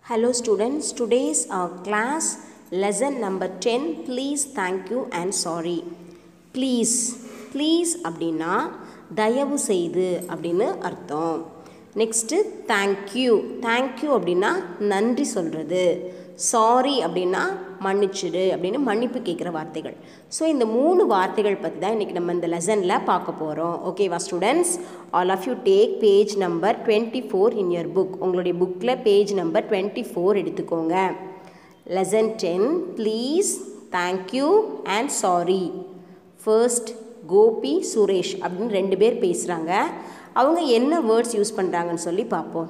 Hello students, today's our class lesson number 10 please thank you and sorry please please அப்படின்னா தயவு செய்து அப்படின்னு அர்த்தம் நெக்ஸ்ட்டு தேங்க்யூ தேங்க்யூ அப்படின்னா நன்றி சொல்கிறது சாரி அப்படின்னா மன்னிச்சிடு அப்படின்னு மன்னிப்பு கேட்குற வார்த்தைகள் ஸோ இந்த மூணு வார்த்தைகள் பற்றி தான் இன்றைக்கி நம்ம இந்த லெசனில் பார்க்க போகிறோம் ஓகேவா students all of you take page number twenty four in your book உங்களுடைய புக்கில் பேஜ் நம்பர் டுவெண்ட்டி ஃபோர் எடுத்துக்கோங்க lesson ten please thank you and sorry first Gopi Suresh அப்படின்னு ரெண்டு பேர் பேசுகிறாங்க அவங்க என்ன வேர்ட்ஸ் யூஸ் பண்ணுறாங்கன்னு சொல்லி பார்ப்போம்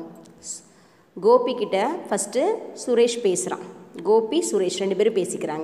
கோபி கிட்ட ஃபஸ்ட்டு சுரேஷ் பேசுகிறான் கோபி சுரேஷ் ரெண்டு பேரும் பேசிக்கிறாங்க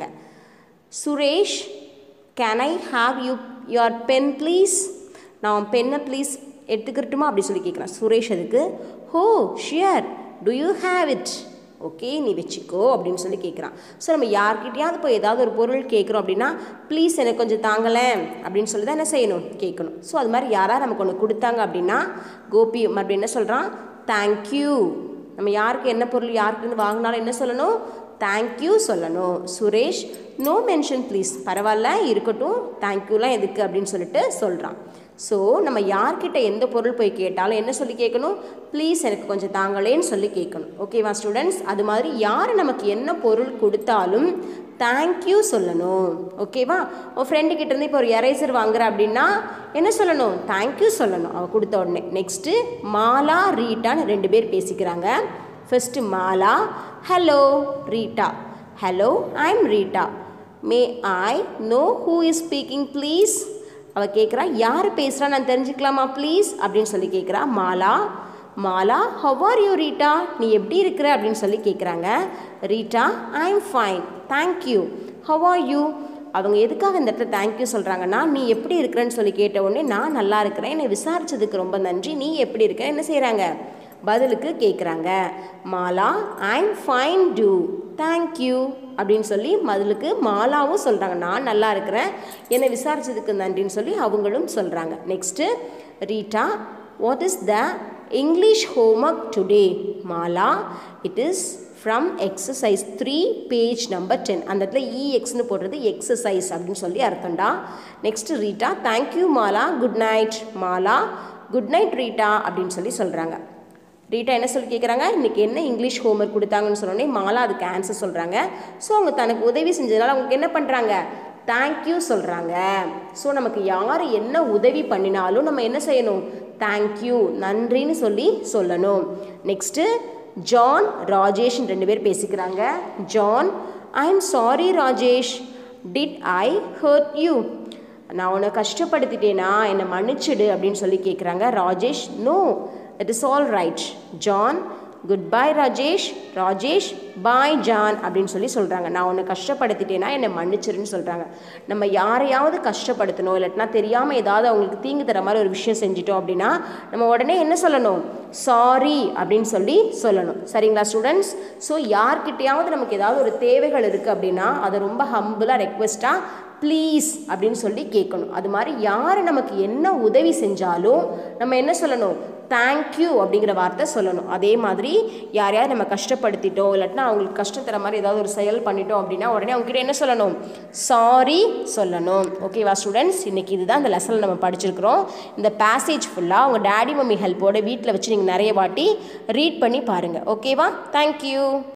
Suresh can I have you your pen please நான் பென்னை ப்ளீஸ் எடுத்துக்கிறட்டுமா அப்படி சொல்லி கேட்குறான் சுரேஷ் அதுக்கு oh sure do you have it okay நீ வச்சுக்கோ அப்படின்னு சொல்லி கேட்குறான் ஸோ நம்ம யார்கிட்டயாவது போய் ஏதாவது ஒரு பொருள் கேட்குறோம் அப்படின்னா ப்ளீஸ் எனக்கு கொஞ்சம் தாங்களேன் அப்படின்னு சொல்லி தான் என்ன செய்யணும் கேட்கணும் ஸோ அது மாதிரி யாராவது நமக்கு ஒன்று கொடுத்தாங்க அப்படின்னா கோபி மறுபடியும் என்ன சொல்கிறான் தேங்க்யூ நம்ம யாருக்கு என்ன பொருள் யாருக்குன்னு வாங்கினாலும் என்ன சொல்லணும் தேங்க்யூ சொல்லணும் சுரேஷ் நோ மென்ஷன் ப்ளீஸ் பரவாயில்ல இருக்கட்டும் தேங்க்யூலாம் எதுக்கு அப்படின்னு சொல்லிட்டு சொல்கிறான் ஸோ நம்ம யார்கிட்ட எந்த பொருள் போய் கேட்டாலும் என்ன சொல்லி கேட்கணும் ப்ளீஸ் எனக்கு கொஞ்சம் தாங்களேன்னு சொல்லி கேட்கணும் ஓகேவா ஸ்டூடெண்ட்ஸ் அது மாதிரி யார் நமக்கு என்ன பொருள் கொடுத்தாலும் தேங்க்யூ சொல்லணும் ஓகேவா உன் ஃப்ரெண்டு கிட்டேருந்து இப்போ ஒரு எரேசர் வாங்குற அப்படின்னா என்ன சொல்லணும் தேங்க்யூ சொல்லணும் அவள் கொடுத்த உடனே நெக்ஸ்ட்டு மாலா ரீட்டான்னு ரெண்டு பேர் பேசிக்கிறாங்க first Mala hello Rita hello I am Rita may I know who is speaking please அவள் கேட்குறா யார் பேசுகிறா நான் தெரிஞ்சுக்கலாமா ப்ளீஸ் அப்படின்னு சொல்லி கேட்குறா Mala Mala how are you Rita நீ எப்படி இருக்கிற அப்படின்னு சொல்லி கேட்குறாங்க Rita I am fine thank you how are you அவங்க எதுக்காக இந்த இடத்துல தேங்க்யூ சொல்கிறாங்கன்னா நீ எப்படி இருக்கிறேன்னு சொல்லி கேட்ட உடனே நான் நல்லா இருக்கிறேன் என்னை விசாரிச்சதுக்கு ரொம்ப நன்றி நீ எப்படி இருக்க என்ன செய்கிறாங்க பதிலுக்கு கேட்குறாங்க Mala I am fine too thank you அப்படின்னு சொல்லி பதிலுக்கு மாலாவும் சொல்கிறாங்க நான் நல்லா இருக்கிறேன் என்னை விசாரிச்சதுக்கு நன்றின்னு சொல்லி அவங்களும் சொல்கிறாங்க next Rita what is the English homework today Mala it is from exercise three page number ten அந்த இடத்துல இஎக்ஸ்னு போடுறது எக்ஸசைஸ் அப்படின்னு சொல்லி அர்த்தம்டா next Rita thank you Mala good night Mala good night Rita அப்படின்னு சொல்லி சொல்கிறாங்க ரீட்டா என்ன சொல்லி கேட்குறாங்க இன்றைக்கி என்ன இங்கிலீஷ் ஹோம்ஒர்க் கொடுத்தாங்கன்னு சொன்னோடனே மாலா அதுக்கு ஆன்சர் சொல்கிறாங்க ஸோ அவங்க தனக்கு உதவி செஞ்சதுனால அவங்களுக்கு என்ன பண்ணுறாங்க தேங்க்யூ சொல்கிறாங்க ஸோ நமக்கு யார் என்ன உதவி பண்ணினாலும் நம்ம என்ன செய்யணும் தேங்க்யூ நன்றின்னு சொல்லி சொல்லணும் நெக்ஸ்ட்டு ஜான் ராஜேஷ் ரெண்டு பேர் பேசிக்கிறாங்க John I am sorry Rajesh did I hurt you நான் உன்னை கஷ்டப்படுத்திட்டேனா என்னை மன்னிச்சிடு அப்படின்னு சொல்லி கேட்குறாங்க Rajesh no it is all right John good bye Rajesh Rajesh bye John அப்படின்னு சொல்லி சொல்கிறாங்க நான் உன்னை கஷ்டப்படுத்திட்டேன்னா என்னை மன்னிச்சிருன்னு சொல்கிறாங்க நம்ம யாரையாவது கஷ்டப்படுத்தணும் இல்லாட்டினா தெரியாமல் ஏதாவது அவங்களுக்கு தீங்கு தர மாதிரி ஒரு விஷயம் செஞ்சிட்டோம் அப்படின்னா நம்ம உடனே என்ன சொல்லணும் சாரி அப்படின்னு சொல்லி சொல்லணும் சரிங்களா ஸ்டூடெண்ட்ஸ் ஸோ யார்கிட்டையாவது நமக்கு ஏதாவது ஒரு தேவைகள் இருக்குது அப்படின்னா அதை ரொம்ப ஹம்பிளாக ரெக்வெஸ்ட்டாக ப்ளீஸ் அப்படின்னு சொல்லி கேட்கணும் அது மாதிரி யார் நமக்கு என்ன உதவி செஞ்சாலும் நம்ம என்ன சொல்லணும் தேங்க்யூ அப்படிங்கிற வார்த்தை சொல்லணும் அதே மாதிரி யாரையாவது நம்ம கஷ்டப்படுத்திட்டோம் இல்லாட்டினா அவங்களுக்கு கஷ்டம் தர மாதிரி ஏதாவது ஒரு செயல் பண்ணிட்டோம் அப்படின்னா உடனே அவங்ககிட்ட என்ன சொல்லணும் சாரி சொல்லணும் ஓகேவா ஸ்டூடெண்ட்ஸ் இன்றைக்கி இதுதான் இந்த லெசனில் நம்ம படிச்சிருக்கிறோம் இந்த பேசேஜ் ஃபுல்லாக உங்கள் டேடி மம்மி ஹெல்ப்போட வீட்டில் வச்சு நீங்கள் நிறைய வாட்டி ரீட் பண்ணி பாருங்கள் ஓகேவா தேங்க்யூ